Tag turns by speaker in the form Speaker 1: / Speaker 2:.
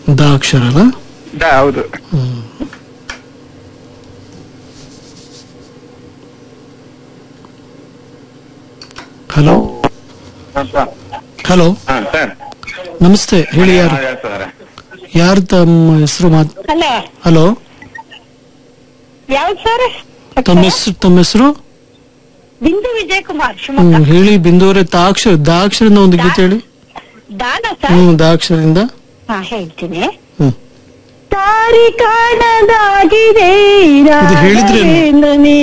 Speaker 1: The ಅಕ್ಷರ ಅಲ್ಲ
Speaker 2: the ಹೌದು
Speaker 1: hello hello
Speaker 2: ಹಾ ಸರ್
Speaker 1: ನಮಸ್ತೆ ಹೇಳಿ ಯಾರು
Speaker 2: ಸರ್
Speaker 1: ಯಾರು ತಮ್ಮ ಹೆಸರು ಮಾತ್
Speaker 3: ಹಲೋ
Speaker 1: ಹಲೋ
Speaker 3: ಯಾವ್ದು ಸರ್
Speaker 1: ತಮ್ಮ ಹೆಸರು ತಮ್ಮ ಹೆಸರು
Speaker 3: ಬಿಂದು ವಿಜಯ್ ಕುಮಾರ್ ಶಿವಮೊಗ್ಗ
Speaker 1: ಹ್ಮ್ ಹೇಳಿ ಬಿಂದುವರೆ ತಾಕ್ಷರ ದಾಕ್ಷರದಿಂದ ಒಂದು ಗೀತೆ ಹೇಳಿ
Speaker 3: ದಾನ ಸರ್
Speaker 1: ಹ್ಮ್ ದಾಕ್ಷರದಿಂದ
Speaker 3: ಹಾ ಹೇಳ್ತೀನಿ
Speaker 1: ಹ್ಮ್
Speaker 3: ತಾರಿ ಕಾಣದಾಗಿದೆ
Speaker 1: ಇದು ಹೇಳಿದ್ರೇನು?
Speaker 3: ರಾಘವೇಂದ್ರನೇ